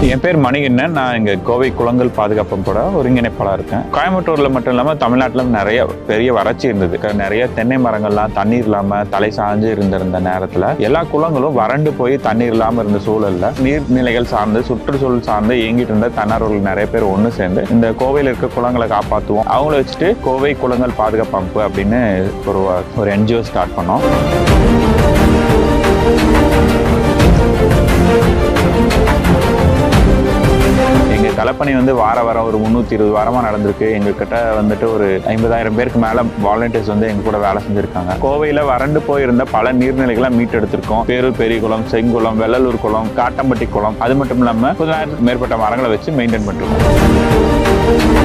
என் பேர் மணிகண்ணன் நான் இங்கே கோவை குளங்கள் பாதுகாப்போட ஒருங்கிணைப்பாளர் இருக்கேன் கோயம்புத்தூரில் மட்டும் இல்லாமல் தமிழ்நாட்டில் நிறைய பெரிய வறட்சி இருந்தது க- நிறைய தென்னை மரங்கள்லாம் தண்ணீர் இல்லாமல் தலை சாஞ்சு இருந்திருந்த நேரத்தில் எல்லா குளங்களும் வறண்டு போய் தண்ணீர் இல்லாமல் இருந்த சூழல்ல நீர்நிலைகள் சார்ந்து சுற்றுச்சூழல் சார்ந்து இயங்கிட்டு இருந்த தன்னார்வர்கள் நிறைய பேர் ஒன்று சேர்ந்து இந்த கோவையில் இருக்க குளங்களை காப்பாற்றுவோம் அவங்கள வச்சுட்டு கோவை குளங்கள் பாதுகாப்பு அமைப்பு அப்படின்னு ஒரு ஒரு என்ஜிஓ ஸ்டார்ட் பண்ணோம் எங்க கலப்பணி வந்து வார வாரம் ஒரு முந்நூற்றி இருபது வாரமாக நடந்திருக்கு எங்ககிட்ட வந்துட்டு ஒரு ஐம்பதாயிரம் பேருக்கு மேலே வாலண்டியர்ஸ் வந்து எங்க கூட வேலை செஞ்சுருக்காங்க கோவையில் வறண்டு போயிருந்த பல நீர்நிலைகளை மீட்டெடுத்திருக்கோம் பேரூர் பெரியகுளம் செங்குளம் வெள்ளலூர் குளம் காட்டம்பட்டி குளம் அது மட்டும் இல்லாமல் முப்பதாயிரம் மேற்பட்ட மரங்களை வச்சு மெயின்டைன் பண்ணிருக்கோம்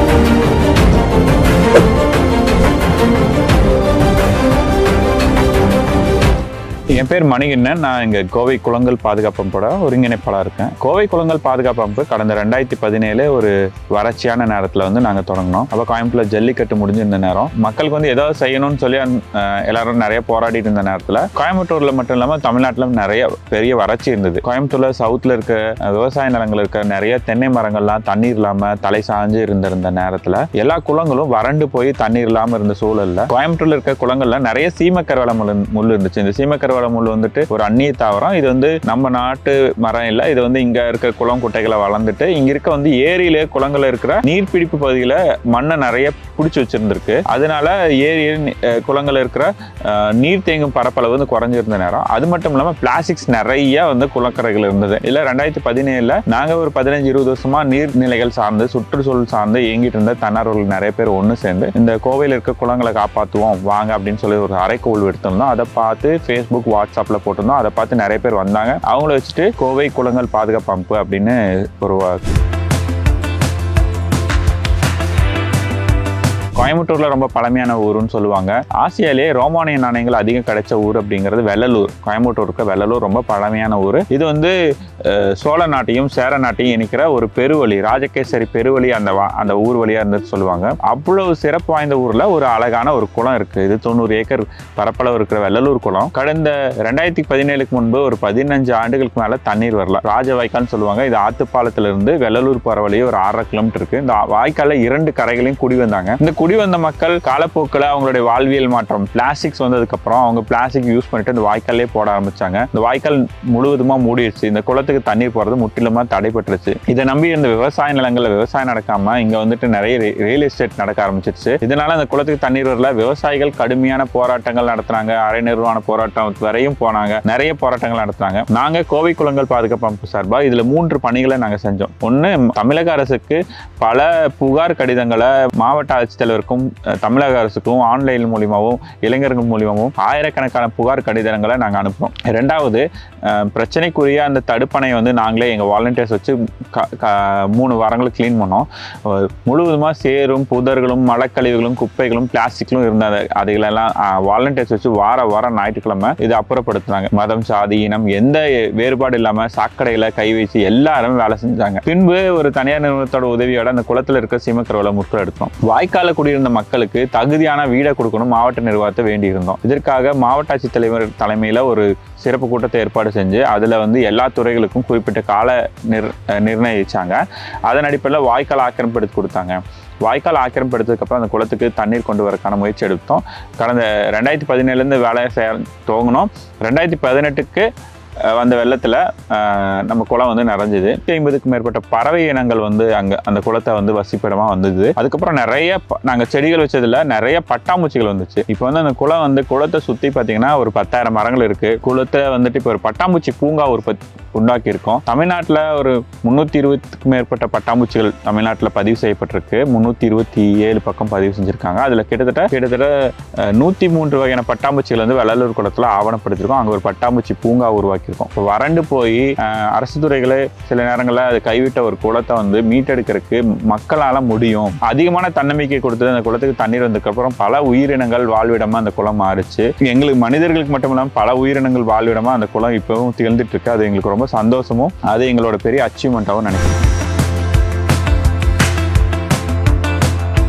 என் பேர் மணிகண்ணன் நான் இங்கே கோவை குளங்கள் பாதுகாப்பு அமைப்போட ஒருங்கிணைப்பாளர் இருக்கேன் கோவை குளங்கள் பாதுகாப்பு அமைப்பு கடந்த ரெண்டாயிரத்தி பதினேழு ஒரு வறட்சியான நேரத்தில் வந்து நாங்கள் தொடங்கினோம் அப்போ கோயம்புத்தூர்ல ஜல்லிக்கட்டு முடிஞ்சிருந்த நேரம் மக்களுக்கு வந்து ஏதாவது செய்யணும்னு சொல்லி அஹ், எல்லாரும் நிறைய போராடிட்டு இருந்த நேரத்தில் கோயம்புத்தூரில் மட்டும் இல்லாமல் தமிழ்நாட்டில் நிறைய பெரிய வறட்சி இருந்தது கோயம்புத்தூர்ல சவுத்தில் இருக்க அஹ், விவசாய நிலங்கள் இருக்க நிறைய தென்னை மரங்கள்லாம் தண்ணீர் இல்லாமல் தலை சாஞ்சு இருந்திருந்த நேரத்தில் எல்லா குளங்களும் வறண்டு போய் தண்ணீர் இல்லாமல் இருந்த சூழல்ல கோயம்புத்தூர்ல இருக்க குளங்கள்ல நிறைய சீமக்கருவேல முள் முள் இருந்துச்சு இந்த சீமக்கருவேல முள் வந்துட்டு ஒரு அந்நிய தாவரம் இது வந்து நம்ம நாட்டு மரம் இல்லை இது வந்து இங்க இருக்க குளம் குட்டைகளை வளர்ந்துட்டு இங்க இருக்க வந்து ஏரியில குளங்கள்ல இருக்கிற நீர்பிடிப்பு பகுதியில மண்ணை நிறைய பிடிச்சி வச்சிருந்திருக்கு அதனால ஏரியில் குளங்கள்ல இருக்கிற அஹ், நீர் தேங்கும் பரப்பளவு வந்து குறைஞ்சிருந்த நேரம் அது மட்டும் இல்லாம பிளாஸ்டிக்ஸ் நிறைய வந்து குளக்கரைகள் இருந்தது இல்ல ரெண்டாயிரத்தி பதினேழுல நாங்க ஒரு பதினஞ்சு இருபது வருஷமா நீர்நிலைகள் சார்ந்து சுற்றுச்சூழல் சார்ந்து இயங்கிட்டு இருந்த தன்னார்வர்கள் நிறைய பேர் ஒன்று சேர்ந்து இந்த கோவையில் இருக்க குளங்களை காப்பாற்றுவோம் வாங்க அப்படின்னு சொல்லி ஒரு அறைக்கூல் எடுத்திருந்தோம் அதை பார்த்து ஃபேஸ்புக் வாட்ஸ்அப்பில் போட்டிருந்தோம் அதை பார்த்து நிறைய பேர் வந்தாங்க அவங்கள வச்சுட்டு கோவை குளங்கள் பாதுகாப்பு அமைப்பு அப்படின்னு ஒரு கோயம்புத்தூர்ல ரொம்ப பழமையான ஊருன்னு சொல்லுவாங்க ஆசியாலே ரோமானிய நாணயங்கள் அதிகம் கிடைச்ச ஊர் அப்படிங்கிறது வெள்ளலூர் கோயம்புத்தூருக்கு வெள்ளலூர் ரொம்ப பழமையான ஊர் இது வந்து அஹ், சோழ நாட்டையும் சேர நாட்டையும் இணைக்கிற ஒரு பெருவழி ராஜகேசரி பெருவழி அந்த வா- அந்த ஊர் வழியா இருந்தது சொல்லுவாங்க அவ்வளவு சிறப்பு வாய்ந்த ஊர்ல ஒரு அழகான ஒரு குளம் இருக்கு இது தொண்ணூறு ஏக்கர் பரப்பளவு இருக்கிற வெள்ளலூர் குளம் கடந்த ரெண்டாயிரத்தி பதினேழுக்கு முன்பு ஒரு பதினஞ்சு ஆண்டுகளுக்கு மேல தண்ணீர் வரல ராஜ வாய்க்கால்னு சொல்லுவாங்க இது ஆத்துப்பாலத்துல இருந்து வெள்ளலூர் போற வழியே ஒரு ஆறரை கிலோமீட்டர் இருக்கு இந்த வாய்க்கால இரண்டு கரைகளையும் குடி வந்தாங்க இந்த குடி வந்த மக்கள் காலப்போக்கில் அவங்களுடைய வாழ்வியல் மாற்றம் பிளாஸ்டிக்ஸ் வந்ததுக்கு அப்புறம் அவங்க பிளாஸ்டிக் யூஸ் பண்ணிட்டு இந்த வாய்க்காலே போட ஆரம்பிச்சாங்க இந்த வாய்க்கால் முழுவதுமா மூடிடுச்சு இந்த குளத்துக்கு தண்ணீர் போறது முற்றிலுமா தடைப்பட்டுருச்சு இதை நம்பி இந்த விவசாய நிலங்கள்ல விவசாயம் நடக்காம இங்க வந்துட்டு நிறைய ரியல் எஸ்டேட் நடக்க ஆரம்பிச்சிருச்சு இதனால அந்த குளத்துக்கு தண்ணீர் வரல விவசாயிகள் கடுமையான போராட்டங்கள் நடத்துனாங்க அரை நிர்வாண போராட்டம் வரையும் போனாங்க நிறைய போராட்டங்கள் நடத்துனாங்க நாங்க கோவை குளங்கள் பாதுகாப்பு அமைப்பு சார்பா இதுல மூன்று பணிகளை நாங்க செஞ்சோம் ஒண்ணு தமிழக அரசுக்கு பல புகார் கடிதங்களை மாவட்ட ஆட்சித்தலைவருக்கும் அஹ், தமிழக அரசுக்கும் ஆன்லைன் மூலியமாகவும் இளைஞர்கள் மூலியமாகவும் ஆயிரக்கணக்கான புகார் கடிதங்களை நாங்கள் அனுப்புறோம் ரெண்டாவது அஹ், பிரச்சனைக்குரிய அந்த தடுப்பணையை வந்து நாங்களே எங்கள் வாலண்டியர்ஸ் வச்சு க- க- மூணு வாரங்களுக்கு க்ளீன் பண்ணோம் அஹ், முழுவதுமா சேரும் புதர்களும் மலக்கழிவுகளும் குப்பைகளும் பிளாஸ்டிக்களும் இருந்த அந்த- அதுகளெல்லாம் வாலண்டியர்ஸ் வச்சு வார வாரம் ஞாயிற்றுக்கிழமை இது அப்புறப்படுத்துனாங்க மதம் சாதி இனம் எந்த வேறுபாடு இல்லாம சாக்கடையில கை வச்சு எல்லாரும் வேலை செஞ்சாங்க பின்பு ஒரு தனியார் நிறுவனத்தோட உதவியோட அந்த குளத்துல இருக்க சீமக்கரவலை முற்கள் எடுத்தோம் வாய்க்கால குடியிருந்த மக்களுக்கு தகுதியான வீடை கொடுக்கணும் மாவட்ட நிர்வாகத்தை வேண்டியிருந்தோம் இதற்காக மாவட்ட ஆட்சித்தலைவர் தலைமையில ஒரு சிறப்பு கூட்டத்தை ஏற்பாடு செஞ்சு அதுல வந்து எல்லா துறைகளுக்கும் குறிப்பிட்ட கால நிர் அஹ் நிர்ணயிச்சாங்க அதன் அடிப்படையில் வாய்க்கால் ஆக்கிரமிப்படுத்தி கொடுத்தாங்க வாய்க்கால் ஆக்கிரமிப்படுத்ததுக்கப்புறம் அந்த குளத்துக்கு தண்ணீர் கொண்டு வரக்கான முயற்சி எடுத்தோம் கடந்த ரெண்டாயிரத்தி பதினேழுலேருந்து வேலையை செய்ய துவங்கினோம் ரெண்டாயிரத்தி பதினெட்டுக்கு அஹ், வந்த வெள்ளத்தில் நம்ம குளம் வந்து நிறைஞ்சுது ஐம்பதுக்கும் மேற்பட்ட பறவை இனங்கள் வந்து அங்கே அந்த குளத்தை வந்து வசிப்பிடமாக வந்தது அதுக்கப்புறம் நிறைய ப- நாங்கள் செடிகள் வச்சதுல நிறைய பட்டாம்பூச்சிகள் வந்துச்சு இப்போ வந்து அந்த குளம் வந்து குளத்தை சுற்றி பார்த்தீங்கன்னா ஒரு பத்தாயிரம் மரங்கள் இருக்குது குளத்தை வந்துட்டு இப்போ ஒரு பட்டாம்பூச்சி பூங்கா உற்பத்தி உண்டாக்கி இருக்கோம் தமிழ்நாட்டில் ஒரு முந்நூற்றி இருபதுக்கும் மேற்பட்ட பட்டாம்பூச்சிகள் தமிழ்நாட்டில் பதிவு செய்யப்பட்டிருக்கு முந்நூற்றி இருபத்தி ஏழு பக்கம் பதிவு செஞ்சுருக்காங்க அதில் கிட்டத்தட்ட கிட்டத்தட்ட நூற்றி மூன்று வகையான பட்டாம்பூச்சிகள் வந்து வெள்ளலூர் குளத்தில் ஆவணப்படுத்திருக்கோம் அங்கே ஒரு பட்டாம்பூச்சி பூங்கா உருவாக்கியிருக்கோம் இப்போ வறண்டு போய் அஹ், அரசு துறைகளே சில நேரங்களில் அது கைவிட்ட ஒரு குளத்தை வந்து மீட்டெடுக்கிறதுக்கு மக்களால் முடியும் அதிகமான தன்னம்பிக்கை கொடுத்தது அந்த குளத்துக்கு தண்ணீர் வந்ததுக்கப்புறம் பல உயிரினங்கள் வாழ்விடமா அந்த குளம் மாறுச்சு எங்களுக்கு மனிதர்களுக்கு மட்டும் இல்லாமல் பல உயிரினங்கள் வாழ்விடமா அந்த குளம் இப்பவும் திகழ்ந்துட்டு இருக்கு அது எங்களுக்கு ரொம்ப சந்தோஷமும் அது எங்களோட பெரிய அச்சீவ்மெண்ட்டாகவும் நினைக்கிறேன்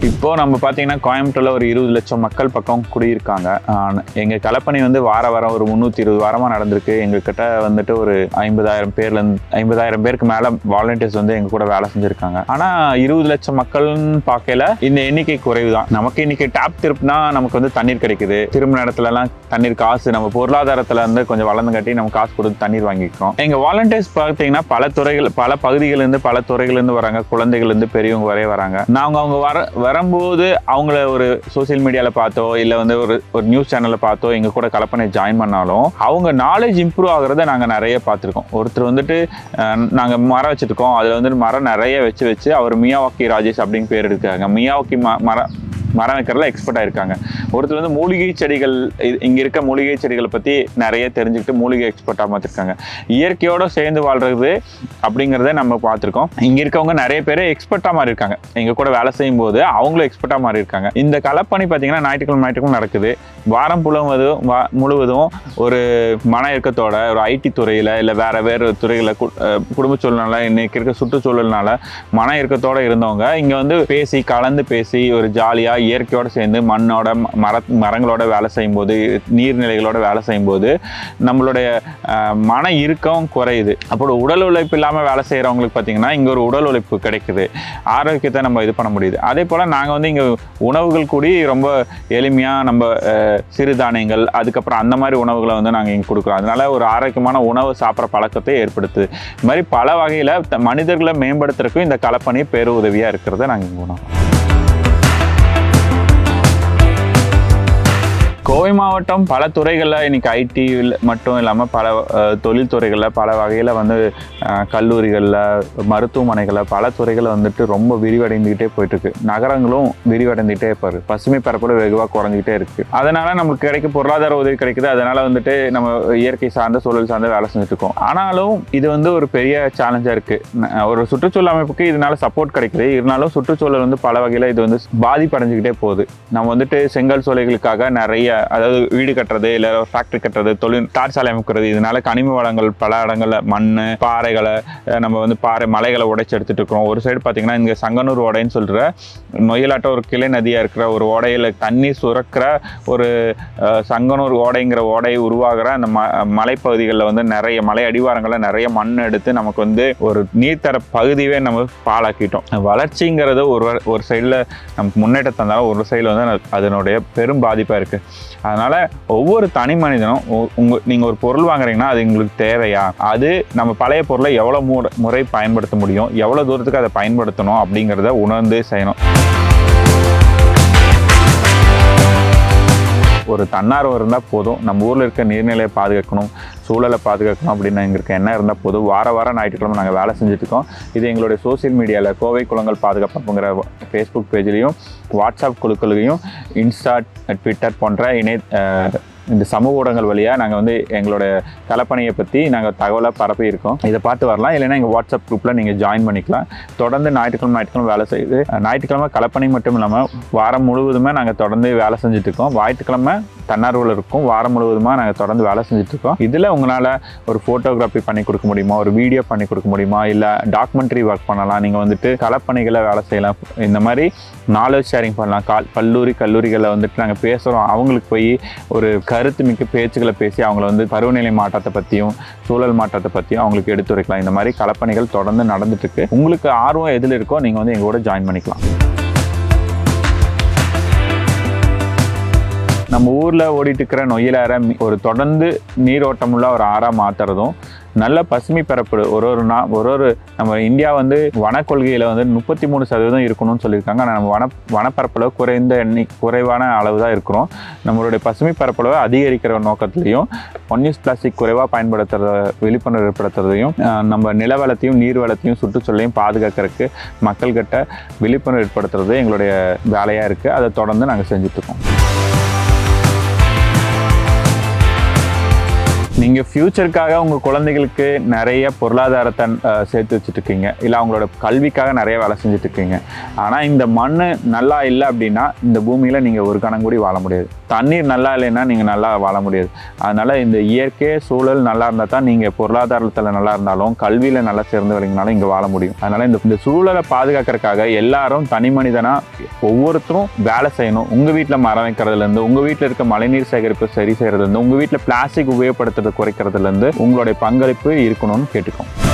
இப்போ நம்ம பார்த்தீங்கன்னா கோயம்புத்தூர்ல ஒரு இருபது லட்சம் மக்கள் பக்கம் குடியிருக்காங்க ஆஹ் எங்க கலப்பணி வந்து வார வாரம் ஒரு முந்நூற்றி இருபது வாரமாக நடந்திருக்கு எங்ககிட்ட வந்துட்டு ஒரு ஐம்பதாயிரம் பேர்ல இருந்து ஐம்பதாயிரம் பேருக்கு மேலே வாலண்டியர்ஸ் வந்து எங்க கூட வேலை செஞ்சுருக்காங்க ஆனால் இருபது லட்சம் மக்கள்னு பார்க்கல இந்த எண்ணிக்கை குறைவு தான் நமக்கு இன்னைக்கு டேப் திருப்பினா நமக்கு வந்து தண்ணீர் கிடைக்குது திரும்ப இடத்துலலாம் தண்ணீர் காசு நம்ம பொருளாதாரத்தில் வந்து கொஞ்சம் வளர்ந்து கட்டி நம்ம காசு கொடுத்து தண்ணீர் வாங்கிக்கிறோம் எங்கள் வாலண்டியர்ஸ் பார்த்தீங்கன்னா பல துறைகள் பல பகுதிகளிலிருந்து பல துறைகளிலிருந்து வராங்க குழந்தைகள்லேருந்து பெரியவங்க வரைய வராங்க நாங்கள் அவங்க வர வரும்போது அவங்கள ஒரு சோஷியல் மீடியாவில் பார்த்தோ இல்லை வந்து ஒரு ஒரு நியூஸ் சேனலில் பார்த்தோ எங்கள் கூட கலப்பனை ஜாயின் பண்ணாலும் அவங்க நாலேஜ் இம்ப்ரூவ் ஆகுறத நாங்கள் நிறைய பார்த்துருக்கோம் ஒருத்தர் வந்துட்டு நாங்கள் மரம் வச்சுருக்கோம் அதில் வந்துட்டு மரம் நிறைய வச்சு வச்சு அவர் மியாவாக்கி ராஜேஷ் அப்படின்னு பேர் இருக்காங்க மியாவாக்கி ம மரம் மரம் வைக்கிறதுல எக்ஸ்பர்ட் ஆயிருக்காங்க ஒருத்தர் வந்து மூலிகை செடிகள் இ- இங்க இருக்க மூலிகை செடிகளை பத்தி நிறைய தெரிஞ்சுக்கிட்டு மூலிகை எக்ஸ்பர்ட்டாக மாற்றிருக்காங்க இயற்கையோட சேர்ந்து வாழ்றது அப்படிங்கிறத நம்ம பார்த்துருக்கோம் இங்க இருக்கவங்க நிறைய பேர் எக்ஸ்பர்ட்டாக மாறி இருக்காங்க எங்க கூட வேலை செய்யும் போது அவங்களும் எக்ஸ்பர்ட்டாக மாறி இருக்காங்க இந்த கலப்பணி பார்த்தீங்கன்னா ஞாயிற்றுக்கிழமை ஞாயிற்றுக்கிழமை நடக்குது வாரம் முழுவதும் வா- முழுவதும் ஒரு மன இயக்கத்தோட ஒரு ஐடி துறையில இல்லை வேற வேறு துறைகளில் குடும்ப சூழ்நிலை இன்னைக்கு இருக்க சுற்றுச்சூழல்னால மன இறுக்கத்தோட இருந்தவங்க இங்க வந்து பேசி கலந்து பேசி ஒரு ஜாலியா இயற்கையோட சேர்ந்து மண்ணோட ம- மர மரங்களோட வேலை செய்யும்போது நீர்நிலைகளோட வேலை செய்யும்போது நம்மளுடைய அஹ், மன இறுக்கம் குறையுது அப்போ உடல் உழைப்பு இல்லாம வேலை செய்யறவங்களுக்கு பார்த்தீங்கன்னா இங்க ஒரு உடல் உழைப்பு கிடைக்குது ஆரோக்கியத்தை நம்ம இது பண்ண முடியுது அதே போல நாங்க வந்து இங்க உணவுகள் கூடி ரொம்ப எளிமையா நம்ம அஹ், சிறுதானியங்கள் அதுக்கப்புறம் அந்த மாதிரி உணவுகளை வந்து நாங்கள் இங்கே கொடுக்குறோம் அதனால ஒரு ஆரோக்கியமான உணவு சாப்பிட்ற பழக்கத்தை ஏற்படுத்துது இது மாதிரி பல வகையில் மனிதர்களை மேம்படுத்துறதுக்கும் இந்த கலப்பணி பேரு உதவியாக இருக்கிறத நாங்கள் இங்கே உணர்றோம் கோவை மாவட்டம் பல துறைகளில் இன்னைக்கு ஐடி மட்டும் இல்லாமல் பல அஹ், தொழில்துறைகளில் பல வகையில் வந்து அஹ், கல்லூரிகளில் மருத்துவமனைகளில் பல துறைகளில் வந்துட்டு ரொம்ப விரிவடைந்துக்கிட்டே போயிட்டு இருக்கு நகரங்களும் விரிவடைந்துகிட்டே இருப்பாரு பசுமை பரப்போடு வெகுவாக குறைஞ்சிக்கிட்டே இருக்கு அதனால நமக்கு கிடைக்க பொருளாதார உதவி கிடைக்குது அதனால வந்துட்டு நம்ம இயற்கை சார்ந்த சூழல் சார்ந்த வேலை செஞ்சுட்டு இருக்கோம் ஆனாலும் இது வந்து ஒரு பெரிய சேலஞ்சாக இருக்கு ந- ஒரு சுற்றுச்சூழல் அமைப்புக்கு இதனால சப்போர்ட் கிடைக்குது இருந்தாலும் சுற்றுச்சூழல் வந்து பல வகையில் இது வந்து பாதிப்படைஞ்சுக்கிட்டே போகுது நம்ம வந்துட்டு செங்கல் சோலைகளுக்காக நிறைய அதாவது வீடு கட்டுறது இல்லை ஃபேக்டரி கட்டுறது தொழில் தார் சாலை அமைக்கிறது இதனால கனிம வளங்கள் பல இடங்கள்ல மண் பாறைகளை அஹ் நம்ம வந்து பாறை மலைகளை உடைச்சு எடுத்துட்டு இருக்கிறோம் ஒரு சைடு பார்த்தீங்கன்னா இங்கே சங்கனூர் ஓடைன்னு சொல்ற நொய்யலாட்டம் ஒரு கிளை நதியாக இருக்கிற ஒரு ஓடையில் தண்ணி சுரக்கிற ஒரு அஹ், சங்கனூர் ஓடைங்கிற ஓடை உருவாகிற அந்த ம மலைப்பகுதிகளில் வந்து நிறைய மலை அடிவாரங்களில் நிறைய மண் எடுத்து நமக்கு வந்து ஒரு நீர்த்தர பகுதியே நம்ம பாழாக்கிட்டோம் வளர்ச்சிங்கிறது ஒரு வ- ஒரு சைடில் நமக்கு முன்னேற்றம் தந்தாலும் ஒரு சைடில் வந்து அது- அதனுடைய பெரும் பாதிப்பாக இருக்குது அதனால் ஒவ்வொரு தனி மனிதனும் உ- உங்க நீங்கள் ஒரு பொருள் வாங்குறீங்கன்னா அது உங்களுக்கு தேவையா அது நம்ம பழைய பொருளை எவ்வளோ முறை முறை பயன்படுத்த முடியும் எவ்வளோ தூரத்துக்கு அதை பயன்படுத்தணும் அப்படிங்கிறத உணர்ந்து செய்யணும் ஒரு தன்னார்வம் இருந்தால் போதும் நம்ம ஊரில் இருக்க நீர்நிலையை பாதுகாக்கணும் சூழலை பாதுகாக்கணும் அப்படின்னு எங்களுக்கு என்ன இருந்தால் போதும் வார வாரம் ஞாயிற்றுக்கிழமை நாங்கள் வேலை செஞ்சுட்டு இருக்கோம் இது எங்களுடைய சோஷியல் மீடியாவில் கோவை குளங்கள் பாதுகாப்புங்கிற ஃபேஸ்புக் பேஜ்லேயும் வாட்ஸ்அப் குழுக்களையும் இன்ஸ்டா ட்விட்டர் போன்ற இணைய அஹ், இந்த சமூக ஊடகங்கள் வழியாக நாங்கள் வந்து எங்களோட கலப்பணியை பற்றி நாங்கள் தகவலை பரப்பி இருக்கோம் இதை பார்த்து வரலாம் இல்லைன்னா எங்கள் வாட்ஸ்அப் குரூப்பில் நீங்கள் ஜாயின் பண்ணிக்கலாம் தொடர்ந்து ஞாயிற்றுக்கிழமை ஞாயிற்றுக்கிழமை வேலை செய்யுது ஞாயிற்றுக்கிழமை கலப்பணி மட்டும் இல்லாமல் வாரம் முழுவதுமே நாங்கள் தொடர்ந்து வேலை செஞ்சுட்டு இருக்கோம் ஞாயிற்றுக்கிழமை தன்னார்வல் இருக்கும் வாரம் முழுவதுமாக நாங்கள் தொடர்ந்து வேலை செஞ்சுட்டு இருக்கோம் இதில் உங்களால் ஒரு ஃபோட்டோகிராஃபி பண்ணி கொடுக்க முடியுமா ஒரு வீடியோ பண்ணி கொடுக்க முடியுமா இல்லை டாக்குமெண்ட்ரி ஒர்க் பண்ணலாம் நீங்கள் வந்துட்டு கலப்பணிகளை வேலை செய்யலாம் இந்த மாதிரி நாலேஜ் ஷேரிங் பண்ணலாம் கால் கல்லூரி கல்லூரிகளில் வந்துட்டு நாங்கள் பேசுகிறோம் அவங்களுக்கு போய் ஒரு கருத்து மிக்க பேச்சுக்களை பேசி அவங்கள வந்து பருவநிலை மாற்றத்தை பற்றியும் சூழல் மாற்றத்தை பற்றியும் அவங்களுக்கு எடுத்துரைக்கலாம் இந்த மாதிரி கலப்பணிகள் தொடர்ந்து நடந்துட்டு இருக்கு உங்களுக்கு ஆர்வம் எதில் இருக்கோ நீங்கள் வந்து எங்களோட ஜாயின் பண்ணிக்கலாம் நம்ம ஊரில் ஓடிட்டு இருக்கிற நொய்யலார ஒரு தொடர்ந்து நீரோட்டமுள்ள ஒரு ஆறாக மாற்றுறதும் நல்ல பசுமை பரப்பு ஒரு ஒரு நா ஒரு ஒரு நம்ம இந்தியா வந்து வன கொள்கையில் வந்து முப்பத்தி மூணு சதவீதம் இருக்கணும்னு சொல்லியிருக்காங்க ஆனால் நம்ம வன வனப்பரப்பளவு குறைந்த எண்ணி குறைவான அளவு தான் இருக்கிறோம் நம்மளுடைய பசுமை பரப்பளவை அதிகரிக்கிற நோக்கத்துலையும் ஒன் யூஸ் பிளாஸ்டிக் குறைவாக பயன்படுத்துறத விழிப்புணர்வு ஏற்படுத்துறதையும் அஹ், நம்ம நிலவளத்தையும் நீர் வளத்தையும் சுற்றுச்சூழலையும் பாதுகாக்கிறதுக்கு மக்கள்கிட்ட விழிப்புணர்வு ஏற்படுத்துறது எங்களுடைய வேலையாக இருக்குது அதை தொடர்ந்து நாங்கள் செஞ்சுட்ருக்கோம் நீங்கள் ஃப்யூச்சருக்காக உங்கள் குழந்தைகளுக்கு நிறைய பொருளாதாரத்தை அஹ், சேர்த்து வச்சுட்டு இருக்கீங்க இல்லை அவங்களோட கல்விக்காக நிறைய வேலை செஞ்சுட்டு இருக்கீங்க ஆனால் இந்த மண் நல்லா இல்லை அப்படின்னா இந்த பூமியில் நீங்கள் ஒரு கணம் கூடி வாழ முடியாது தண்ணீர் நல்லா இல்லைன்னா நீங்கள் நல்லா வாழ முடியாது அதனால் இந்த இயற்கை சூழல் நல்லா இருந்தால் தான் நீங்கள் பொருளாதாரத்தில் நல்லா இருந்தாலும் கல்வியில் நல்லா சேர்ந்து வரீங்கனாலும் இங்கே வாழ முடியும் அதனால் இந்த இந்த சூழலை பாதுகாக்கிறதுக்காக எல்லாரும் தனி மனிதனாக ஒவ்வொருத்தரும் வேலை செய்யணும் உங்கள் வீட்டில் மரம் வைக்கிறதுலேருந்து உங்கள் வீட்டில் இருக்க மழைநீர் சேகரிப்பு சரி செய்கிறதுலேருந்து உங்கள் வீட்டில் பிளாஸ்டிக் உபயோகப்படுத்துறதை குறைக்கிறதுலேருந்து உங்களுடைய பங்களிப்பு இருக்கணும்னு கேட்டுக்கோங்க